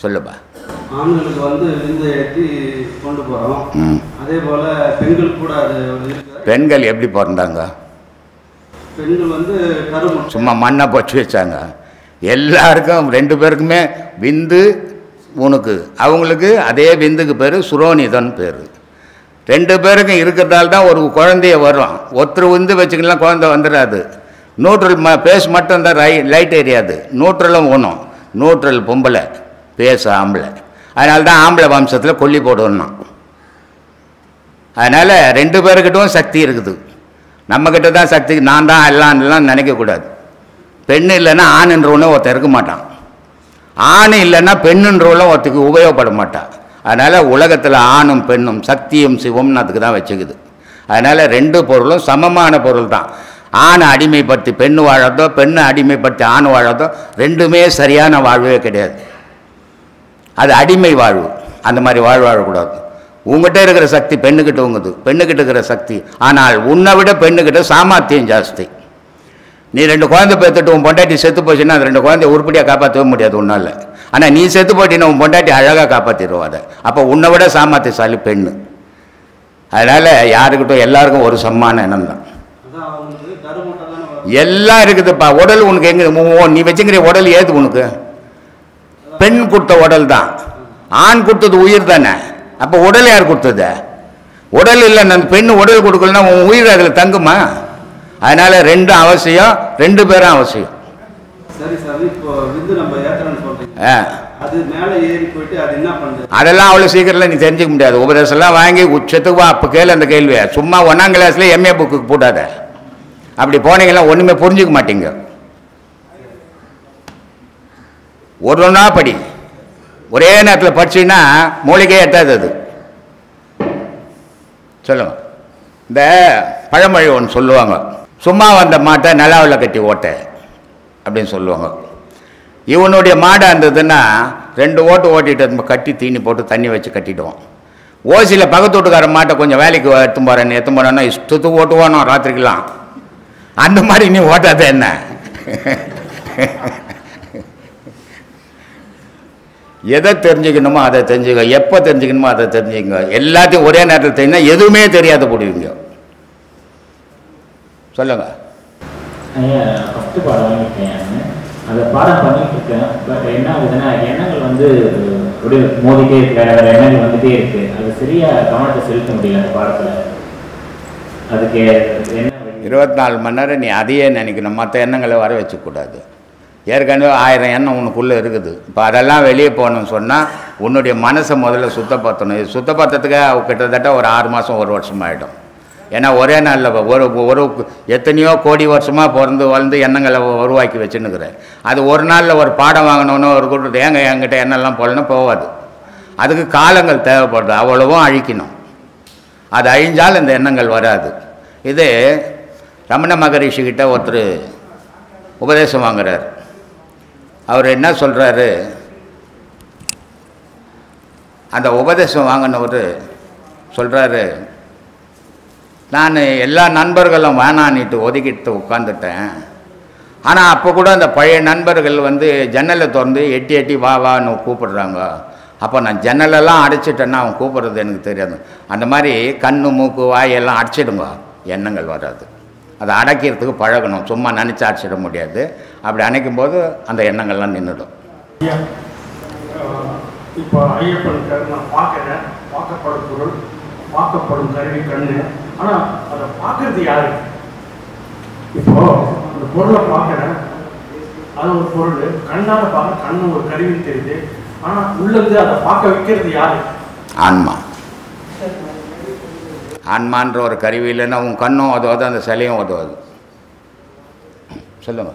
சொல்லுப்பா ஆண்களுக்கு வந்து விந்து ஏற்றி கொண்டு போகிறோம் ம் அதே போல் பெண்கள் கூட அது இருக்குது பெண்கள் எப்படி பிறந்தாங்க பெண்கள் வந்து கருமுட்டை சும்மா மண்ணை பொச்சு வச்சாங்க எல்லாருக்கும் ரெண்டு பேருக்குமே விந்து உனக்கு அவங்களுக்கு அதே விந்துக்கு பேர் சுரோனிதன் பேர் ரெண்டு பேருக்கும் இருக்கிறதால தான் ஒரு குழந்தைய வரும் ஒருத்தர் விந்து வச்சுக்கலாம் குழந்தை வந்துடாது நியூட்ரல் ம பேஸ் மட்டும் தான் ரை லைட் எரியாது நியூட்ரலும் ஒன்றும் நியூட்ரல் பொம்பளை பேஸ் ஆம்பளை அதனால தான் ஆம்பளை வம்சத்தில் கொல்லி போடணும் அதனால் ரெண்டு பேருக்கிட்டும் சக்தி இருக்குது நம்மக்கிட்ட தான் சக்தி நான் தான் எல்லாம்லாம் நினைக்கக்கூடாது பெண் இல்லைன்னா ஆணுன்றவனும் ஒருத்தன் இருக்க மாட்டான் ஆண் இல்லைன்னா பெண்ணுன்றவளும் ஒருத்தருக்கு உபயோகப்பட மாட்டான் அதனால் உலகத்தில் ஆணும் பெண்ணும் சக்தியும் சிவம்னு அதுக்கு தான் வச்சுக்குது அதனால் ரெண்டு பொருளும் சமமான பொருள் தான் ஆணை அடிமைப்படுத்தி பெண் வாழறதோ பெண்ணை அடிமைப்படுத்தி ஆண் வாழறதோ ரெண்டுமே சரியான வாழ்வே கிடையாது அது அடிமை வாழ்வு அந்த மாதிரி வாழ் வாழக்கூடாது உங்ககிட்ட இருக்கிற சக்தி பெண்ணுக்கிட்ட உங்குது பெண்ணுக்கிட்ட இருக்கிற சக்தி ஆனால் உன்னை விட பெண்ணுக்கிட்ட சாமர்த்தியம் ஜாஸ்தி நீ ரெண்டு குழந்தை பெற்றுட்டு உன் பொண்டாட்டி செத்து போச்சுன்னா அந்த ரெண்டு குழந்தைய உருப்படியாக காப்பாற்றவே முடியாது உன்னால் ஆனால் நீ செத்து போட்டினா உன் பொண்டாட்டி அழகாக காப்பாற்றிடுவோம் அதை அப்போ உன்னை விட சாமர்த்தியசாலி பெண்ணு அதனால் யாருக்கிட்டும் எல்லாருக்கும் ஒரு சம்மான எண்ணம் தான் அதான் அவங்களுக்கு கருமுட்டை தானே வரும் எல்லாம் இருக்குதுப்பா உடல் உனக்கு எங்கே உன் நீ வச்சுக்கிற உடல் ஏது உனக்கு பெண் கொடுத்த உடல் தான் ஆண் கொடுத்தது உயிர் தானே அப்போ உடல் யார் கொடுத்தது உடல் இல்லை அந்த பெண் உடல் கொடுக்கலன்னா உன் உயிர் அதில் தங்குமா அதனால் ரெண்டும் அவசியம் ரெண்டு பேரும் அவசியம் சரி சார் இப்போ விந்து நம்ம ஏத்துறோம்னு சொல்றீங்க ஆ அது மேலே ஏறி போயிட்டு அது என்ன பண்ணுது அதெல்லாம் அவ்வளோ சீக்கிரத்தில் நீ தெரிஞ்சுக்க முடியாது உபதேசம்லாம் வாங்கி உச்சத்துக்கு வா அப்போ கேளு அந்த கேள்வியை சும்மா ஒன்றாம் கிளாஸில் எம்ஏ புக்குக்கு போடாத அப்படி போனீங்கன்னா ஒன்றுமே புரிஞ்சுக்க மாட்டீங்க ஒரு ஒன்றா படி ஒரே நேரத்தில் படிச்சீங்கன்னா மூளைக்கே எட்டாது அது சொல்லுங்க இந்த பழமொழி ஒன்று சொல்லுவாங்க சும்மா வந்த மாட்டை நிலாவில் கட்டி ஓட்ட அப்படின்னு சொல்லுவாங்க இவனுடைய மாடாக இருந்ததுன்னா ரெண்டு ஓட்டு ஓட்டிட்டு வந்து கட்டி தீனி போட்டு தண்ணி வச்சு கட்டிடுவான் ஓசியில் பக்கத்து வீட்டுக்கார மாட்டை கொஞ்சம் வேலைக்கு எடுத்து போகிறேன்னு எடுத்து போனேன்னா இஷ்டத்துக்கு ஓட்டுவானோ ராத்திரிக்கெல்லாம் அந்த மாதிரி நீ ஓட்டாத என்ன எதை தெரிஞ்சுக்கணுமோ அதை தெரிஞ்சுக்க எப்போ தெரிஞ்சுக்கணுமோ அதை தெரிஞ்சுக்கங்க எல்லாத்தையும் ஒரே நேரத்தில் தெரிஞ்சா எதுவுமே தெரியாத போடுவீங்க சொல்லுங்க ஐயா ஃபஸ்ட்டு பாடம் வாங்கிட்டேன் நான் அந்த பாடம் பண்ணிட்டு இருக்கேன் பட் என்ன ஆகுதுன்னா எண்ணங்கள் வந்து அப்படியே மோதிட்டே இருக்கு வேற வேற எண்ணங்கள் வந்துட்டே இருக்கு அது சரியா கவனத்தை செலுத்த முடியல அந்த பாடத்துல அதுக்கு என்ன வழி? இருபத்தி நாலு மணி நேரம் நீ அதையே நினைக்கணும் மற்ற எண்ணங்களை வர வச்சுக்கூடாது ஏற்கனவே ஆயிரம் எண்ணம் உனக்குள்ளே இருக்குது இப்போ அதெல்லாம் வெளியே போகணும்னு சொன்னால் உன்னுடைய மனசை முதல்ல சுத்தப்படுத்தணும் இது சுத்தப்படுத்துறதுக்கு கிட்டத்தட்ட ஒரு ஆறு மாதம் ஒரு வருஷம் ஆகிடும் ஏன்னா ஒரே நாளில் ஒரு ஒரு எத்தனையோ கோடி வருஷமாக பிறந்து வளர்ந்து எண்ணங்களை உருவாக்கி வச்சுன்னுக்குறேன் அது ஒரு நாளில் ஒரு பாடம் வாங்கணும்னு ஒரு கூட்டத்தை ஏங்க என்கிட்ட எண்ணெல்லாம் போடணும் போகாது அதுக்கு காலங்கள் தேவைப்படுது அவ்வளவும் அழிக்கணும் அது அழிஞ்சால் இந்த எண்ணங்கள் வராது இது ரமண மகரிஷி கிட்ட ஒருத்தர் உபதேசம் வாங்குறார் அவர் என்ன சொல்கிறாரு அந்த உபதேசம் வாங்கினவர் சொல்கிறாரு நான் எல்லா நண்பர்களும் வேணான்னுட்டு ஒதுக்கிட்டு உட்காந்துட்டேன் ஆனால் அப்போ கூட அந்த பழைய நண்பர்கள் வந்து ஜன்னலை திறந்து எட்டி எட்டி வா வான்னு கூப்பிடுறாங்க அப்போ நான் ஜன்னலெல்லாம் அடைச்சிட்டேன்னா அவன் கூப்பிடுறது எனக்கு தெரியாது அந்த மாதிரி கண்ணு மூக்கு வாயெல்லாம் அடைச்சிடுங்க எண்ணங்கள் வராது அதை அடைக்கிறதுக்கு பழகணும் சும்மா நினச்சி அடைச்சிட முடியாது அப்படி அணைக்கும் போது அந்த எண்ணங்கள்லாம் நின்றுடும் ஐயா, ஆஹ், இப்போ ஐயப்பனுக்கு நான் பார்க்குறேன் பார்க்கப்படும் பொருள் பார்க்கப்படும் கருவி கண்ணு ஆனால் அதை பார்க்கறது யாரு இப்போ அந்த பொருளை பார்க்குறேன் அது ஒரு பொருள் கண்ணால் பார்க்க கண்ணு ஒரு கருவி தெரியுது ஆனால் உள்ளது அதை பார்க்க வைக்கிறது யாரு ஆன்மா ஆன்மான்ற ஒரு கருவி இல்லைன்னா உன் கண்ணும் உதவாது அந்த சிலையும் உதவாது சொல்லுங்க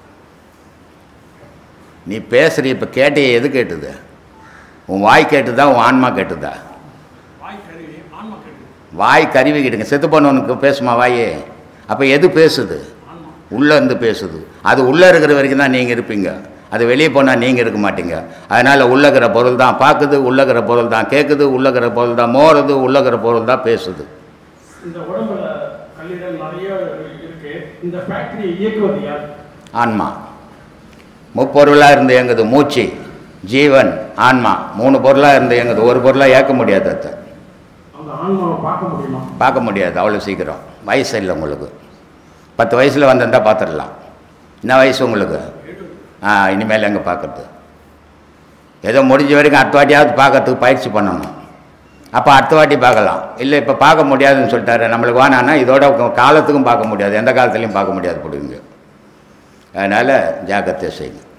நீ பேசுகிற இப்போ கேட்டே எது கேட்டுது உன் வாய் கேட்டுதா உன் ஆன்மா கேட்டுதா வாய் கருவி ஆன்மா கருவி வாய் கருவி கிட்டுங்க செத்து பண்ணவனுக்கு பேசுமா வாயே அப்போ எது பேசுது உள்ளே இருந்து பேசுது அது உள்ளே இருக்கிற வரைக்கும் தான் நீங்கள் இருப்பீங்க அது வெளியே போனால் நீங்கள் இருக்க மாட்டீங்க அதனால் உள்ளக்கிற பொருள் தான் பார்க்குது உள்ளக்கிற பொருள் தான் கேட்குது உள்ளக்கிற பொருள் தான் மோறுது உள்ளக்கிற பொருள் தான் பேசுது இந்த உடம்புல கல்லீரல் நிறைய இருக்கு இந்த ஃபேக்டரியை இயக்குவது யார் ஆன்மா முப்பொருளாக இருந்து இயங்குது மூச்சு ஜீவன் ஆன்மா மூணு பொருளாக இருந்து எங்கள் ஒரு பொருளாக ஏற்க முடியாது அதை அந்த ஆன்மாவை பார்க்க முடியுமா பார்க்க முடியாது அவ்வளோ சீக்கிரம் வயசு இல்லை உங்களுக்கு பத்து வயசில் வந்திருந்தா பார்த்துடலாம் என்ன வயசு உங்களுக்கு ஆ இனிமேல் எங்கே பார்க்கறது ஏதோ முடிஞ்ச வரைக்கும் அடுத்த வாட்டியாவது பார்க்கறதுக்கு பயிற்சி பண்ணணும் அப்போ அடுத்த வாட்டி பார்க்கலாம் இல்லை இப்போ பார்க்க முடியாதுன்னு சொல்லிட்டாரு நம்மளுக்கு வேணான்னா இதோட காலத்துக்கும் பார்க்க முடியாது எந்த காலத்துலையும் பார்க்க முடியாது பிடிங்க அதனால் ஜாக்கிரதை செய்யுங்க